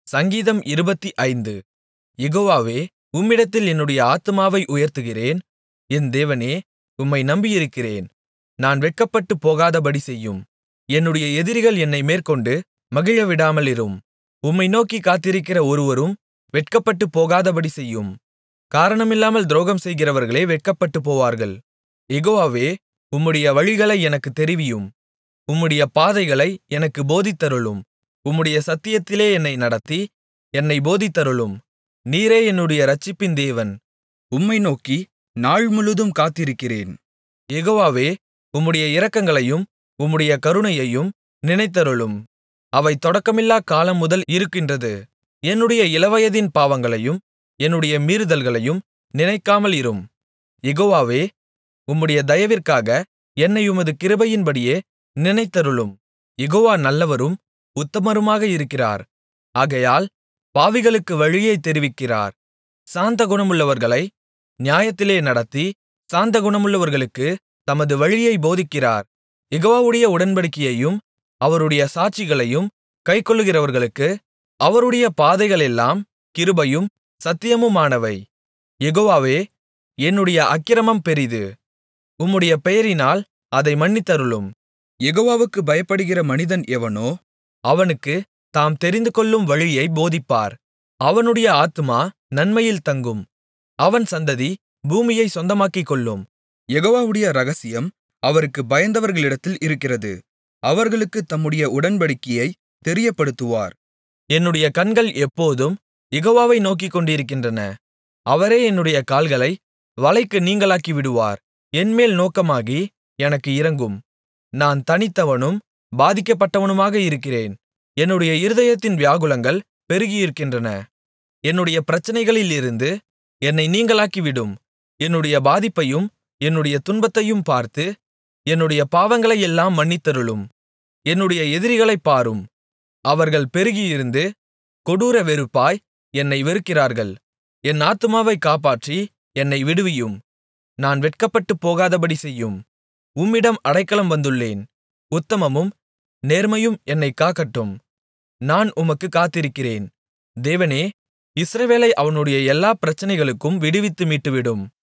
சங்கீதம் இருபத்தைந்து யெகோவாவே உம்மிடத்தில் என்னுடைய ஆத்துமாவை உயர்த்துகிறேன் என் தேவனே உம்மை நம்பியிருக்கிறேன் நான் வெட்கப்பட்டுப் போகாதபடி செய்யும் என்னுடைய எதிரிகள் என்னை மேற்கொண்டு மகிழவிடாமலிரும் உம்மை நோக்கிக் காத்திருக்கிற ஒருவரும் வெட்கப்பட்டுப் போகாதபடி செய்யும் காரணமில்லாமல் துரோகம் செய்கிறவர்களே வெட்கப்பட்டுப் போவார்கள் யெகோவாவே உம்முடைய வழிகளை எனக்குத் தெரிவியும் உம்முடைய பாதைகளை எனக்குப் போதித்தருளும் உம்முடைய சத்தியத்திலே என்னை நடத்தி என்னைப் போதித்தருளும் நீரே என்னுடைய இரட்சிப்பின் தேவன் உம்மை நோக்கி நாள் முழுதும் காத்திருக்கிறேன் யெகோவாவே உம்முடைய இரக்கங்களையும் உம்முடைய கருணையையும் நினைத்தருளும் அவை தொடக்கமில்லா காலம் முதல் இருக்கின்றது என்னுடைய இளவயதின் பாவங்களையும் என்னுடைய மீறுதல்களையும் நினைக்காமல் இரும் யெகோவாவே உம்முடைய தயவிற்காக என்னை உமது கிருபையின்படியே நினைத்தருளும் யெகோவா நல்லவரும் உத்தமருமாக இருக்கிறார் ஆகையால் பாவிகளுக்கு வழியைத் தெரிவிக்கிறார் சாந்தகுணமுள்ளவர்களை நியாயத்திலே நடத்தி சாந்தகுணமுள்ளவர்களுக்குத் தமது வழியைப் போதிக்கிறார் யெகோவாவுடைய உடன்படிக்கையையும் அவருடைய சாட்சிகளையும் கைக்கொள்ளுகிறவர்களுக்கு அவருடைய பாதைகளெல்லாம் கிருபையும் சத்தியமுமானவை யெகோவாவே என்னுடைய அக்கிரமம் பெரிது உம்முடைய பெயரினால் அதை மன்னித்தருளும் யெகோவாவுக்கு பயப்படுகிற மனிதன் எவனோ அவனுக்குத் தாம் தெரிந்துகொள்ளும் வழியைப் போதிப்பார் அவனுடைய ஆத்துமா நன்மையில் தங்கும் அவன் சந்ததி பூமியைச் சொந்தமாக்கிக்கொள்ளும் யெகோவாவுடைய இரகசியம் அவருக்கு பயந்தவர்களிடத்தில் இருக்கிறது அவர்களுக்குத் தம்முடைய உடன்படிக்கையைத் தெரியப்படுத்துவார் என்னுடைய கண்கள் எப்போதும் யெகோவாவை நோக்கிக்கொண்டிருக்கின்றன அவரே என்னுடைய கால்களை வலைக்கு நீங்கலாக்கி விடுவார் என்மேல் நோக்கமாகி எனக்கு இரங்கும் நான் தனித்தவனும் பாதிக்கப்பட்டவனுமாக இருக்கிறேன் என்னுடைய இருதயத்தின் வியாகுலங்கள் பெருகியிருக்கின்றன என்னுடைய பிரச்சனைகளிலிருந்து என்னை நீங்கலாக்கிவிடும் என்னுடைய பாதிப்பையும் என்னுடைய துன்பத்தையும் பார்த்து என்னுடைய பாவங்களையெல்லாம் மன்னித்தருளும் என்னுடைய எதிரிகளைப் பாரும் அவர்கள் பெருகியிருந்து கொடூர வெறுப்பாய் என்னை வெறுக்கிறார்கள் என் ஆத்துமாவைக் காப்பாற்றி என்னை விடுவியும் நான் வெட்கப்பட்டுப் போகாதபடி செய்யும் உம்மிடம் அடைக்கலம் வந்துள்ளேன் உத்தமமும் நேர்மையும் என்னைக் காக்கட்டும் நான் உமக்குக் காத்திருக்கிறேன் தேவனே இஸ்ரவேலை அவனுடைய எல்லாப் பிரச்சனைகளுக்கும் விடுவித்து மீட்டுவிடும்